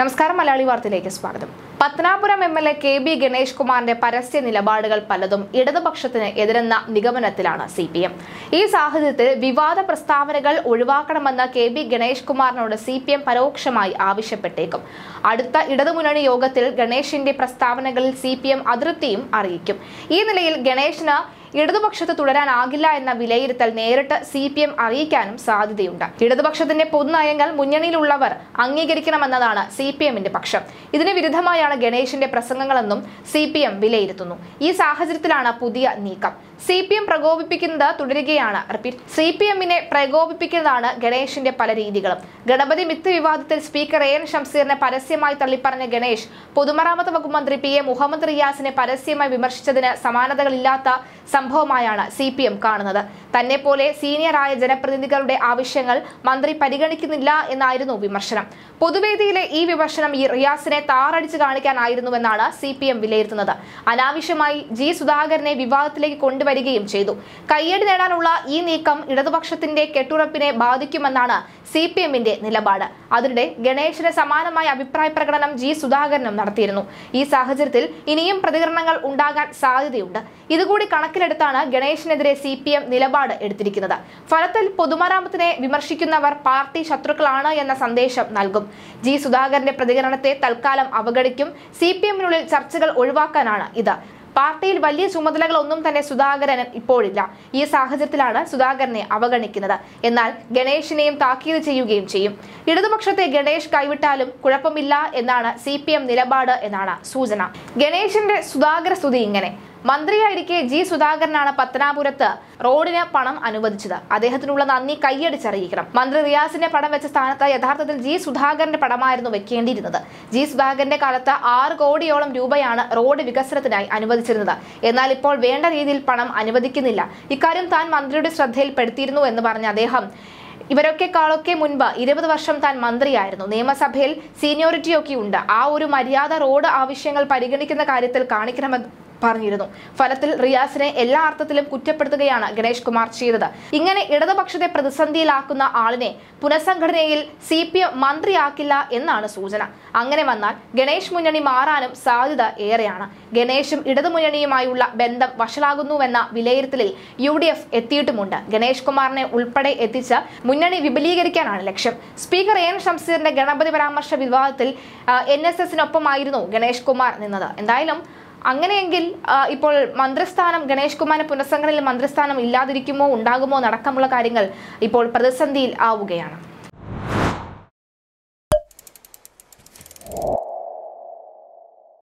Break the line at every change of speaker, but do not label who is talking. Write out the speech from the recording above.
നമസ്കാരം മലയാളി വാർത്തയിലേക്ക് സ്വാഗതം Pathanapuram M L A K B Ganesh കുമാറിന്റെ പരസ്യ നിലപാടുകൾ പലതും ഇടതുപക്ഷത്തിന് എതിരെന്ന നിഗമനത്തിലാണ് സി പി എം ഈ സാഹചര്യത്തിൽ വിവാദ പ്രസ്താവനകൾ ഒഴിവാക്കണമെന്ന് കെ ബി ഗണേഷ് കുമാറിനോട് സി പി എം പരോക്ഷമായി ആവശ്യപ്പെട്ടേക്കും അടുത്ത ഇടതുമുന്നണി യോഗത്തിൽ ഗണേഷിന്റെ പ്രസ്താവനകളിൽ സി പി എം അതൃപ്തിയും അറിയിക്കും ഈ നിലയിൽ ഗണേഷിന് ഇടതുപക്ഷത്ത് തുടരാനാകില്ല എന്ന വിലയിരുത്തൽ നേരിട്ട് സി പി എം അറിയിക്കാനും സാധ്യതയുണ്ട് ഇടതുപക്ഷത്തിന്റെ പൊതുനയങ്ങൾ മുന്നണിയിലുള്ളവർ അംഗീകരിക്കണമെന്നതാണ് സി പി എമ്മിന്റെ പക്ഷം ഇതിന് വിരുദ്ധമായാണ് ഗണേഷിന്റെ പ്രസംഗങ്ങളെന്നും സി പി എം വിലയിരുത്തുന്നു ഈ സാഹചര്യത്തിലാണ് പുതിയ നീക്കം സി പി എം പ്രകോപിപ്പിക്കുന്നത് തുടരുകയാണ് റിപ്പീറ്റ് സി പി എമ്മിനെ പ്രകോപിപ്പിക്കുന്നതാണ് ഗണേഷിന്റെ പല രീതികളും ഗണപതി മിത്ത് വിവാദത്തിൽ സ്പീക്കർ എ എൻ ഷംസീറിനെ പരസ്യമായി തള്ളിപ്പറഞ്ഞ ഗണേഷ് പൊതുമരാമത്ത് വകുപ്പ് മന്ത്രി പി എ മുഹമ്മദ് റിയാസിനെ പരസ്യമായി വിമർശിച്ചതിന് സമാനതകളില്ലാത്ത സംഭവമായാണ് സി പി എം കാണുന്നത് തന്നെ പോലെ സീനിയറായ ജനപ്രതിനിധികളുടെ ആവശ്യങ്ങൾ മന്ത്രി പരിഗണിക്കുന്നില്ല എന്നായിരുന്നു വിമർശനം പൊതുവേദിയിലെ ഈ വിമർശനം ഈ റിയാസിനെ താറടിച്ചു കാണിക്കാനായിരുന്നുവെന്നാണ് സി പി എം വിലയിരുത്തുന്നത് അനാവശ്യമായി ജി സുധാകരനെ വിവാദത്തിലേക്ക് കൊണ്ടുവരികയും ചെയ്തു കയ്യടി നേടാനുള്ള ഈ നീക്കം ഇടതുപക്ഷത്തിന്റെ കെട്ടുറപ്പിനെ ബാധിക്കുമെന്നാണ് സി പി എമ്മിന്റെ നിലപാട് അതിനിടെ ഗണേശിന് സമാനമായ അഭിപ്രായ പ്രകടനം ജി സുധാകരനും നടത്തിയിരുന്നു ഈ സാഹചര്യത്തിൽ ഇനിയും പ്രതികരണങ്ങൾ ഉണ്ടാകാൻ സാധ്യതയുണ്ട് ഇതുകൂടി കണക്കിലെടുത്താണ് ഗണേശിനെതിരെ സി പി എം നിലപാട് എടുത്തിരിക്കുന്നത് ഫലത്തിൽ പൊതുമരാമത്തിനെ വിമർശിക്കുന്നവർ പാർട്ടി ശത്രുക്കളാണ് എന്ന സന്ദേശം നൽകും ജി സുധാകരന്റെ പ്രതികരണത്തെ തൽക്കാലം അവഗണിക്കും സി പി എമ്മിനുള്ളിൽ ചർച്ചകൾ ഒഴിവാക്കാനാണ് ഇത് പാർട്ടിയിൽ വലിയ ചുമതലകളൊന്നും തന്നെ സുധാകരന് ഇപ്പോഴില്ല ഈ സാഹചര്യത്തിലാണ് സുധാകരനെ അവഗണിക്കുന്നത് എന്നാൽ ഗണേഷിനെയും താക്കീത് ചെയ്യുകയും ചെയ്യും ഇടതുപക്ഷത്തെ ഗണേഷ് കൈവിട്ടാലും കുഴപ്പമില്ല എന്നാണ് സി നിലപാട് എന്നാണ് സൂചന ഗണേഷിന്റെ സുധാകര സ്തുതി ഇങ്ങനെ മന്ത്രിയായിരിക്കെ ജി സുധാകരനാണ് പത്തനാപുരത്ത് റോഡിന് പണം അനുവദിച്ചത് അദ്ദേഹത്തിനുള്ള നന്ദി കൈയടിച്ചറിയിക്കണം മന്ത്രി റിയാസിന്റെ പടം വെച്ച സ്ഥാനത്ത് യഥാർത്ഥത്തിൽ ജി സുധാകരന്റെ പടമായിരുന്നു വെക്കേണ്ടിയിരുന്നത് ജി സുധാകരന്റെ കാലത്ത് ആറ് കോടിയോളം രൂപയാണ് റോഡ് വികസനത്തിനായി അനുവദിച്ചിരുന്നത് എന്നാൽ ഇപ്പോൾ വേണ്ട രീതിയിൽ പണം അനുവദിക്കുന്നില്ല ഇക്കാര്യം താൻ മന്ത്രിയുടെ ശ്രദ്ധയിൽപ്പെടുത്തിയിരുന്നു എന്ന് പറഞ്ഞ അദ്ദേഹം ഇവരൊക്കെക്കാളൊക്കെ മുൻപ് ഇരുപത് വർഷം താൻ മന്ത്രിയായിരുന്നു നിയമസഭയിൽ സീനിയോറിറ്റിയൊക്കെ ഉണ്ട് ആ ഒരു മര്യാദ റോഡ് ആവശ്യങ്ങൾ പരിഗണിക്കുന്ന കാര്യത്തിൽ കാണിക്കണമെന്ന് പറഞ്ഞിരുന്നു ഫലത്തിൽ റിയാസിനെ എല്ലാ അർത്ഥത്തിലും കുറ്റപ്പെടുത്തുകയാണ് ഗണേഷ് കുമാർ ചെയ്തത് ഇങ്ങനെ ഇടതുപക്ഷത്തെ പ്രതിസന്ധിയിലാക്കുന്ന ആളിനെ പുനഃസംഘടനയിൽ സി പി എം മന്ത്രിയാക്കില്ല എന്നാണ് സൂചന അങ്ങനെ വന്നാൽ ഗണേഷ് മുന്നണി മാറാനും സാധ്യത ഏറെയാണ് ഗണേഷും ഇടതുമുന്നണിയുമായുള്ള ബന്ധം വഷളാകുന്നുവെന്ന വിലയിരുത്തലിൽ യു ഡി എഫ് എത്തിയിട്ടുമുണ്ട് ഗണേഷ് കുമാറിനെ ഉൾപ്പെടെ എത്തിച്ച് മുന്നണി വിപുലീകരിക്കാനാണ് ലക്ഷ്യം സ്പീക്കർ എ എൻ ഷംസീറിന്റെ ഗണപതി പരാമർശ വിവാദത്തിൽ എൻ എസ് എസിനൊപ്പമായിരുന്നു ഗണേഷ് കുമാർ നിന്നത് എന്തായാലും അങ്ങനെയെങ്കിൽ ആ, ഇപ്പോൾ മന്ത്രിസ്ഥാനം ഗണേഷ് കുമാറിന് പുനഃസംഘടനയിൽ മന്ത്രിസ്ഥാനം ഇല്ലാതിരിക്കുമോ ഉണ്ടാകുമോ അടക്കമുള്ള കാര്യങ്ങൾ ഇപ്പോൾ പ്രതിസന്ധിയിൽ ആവുകയാണ്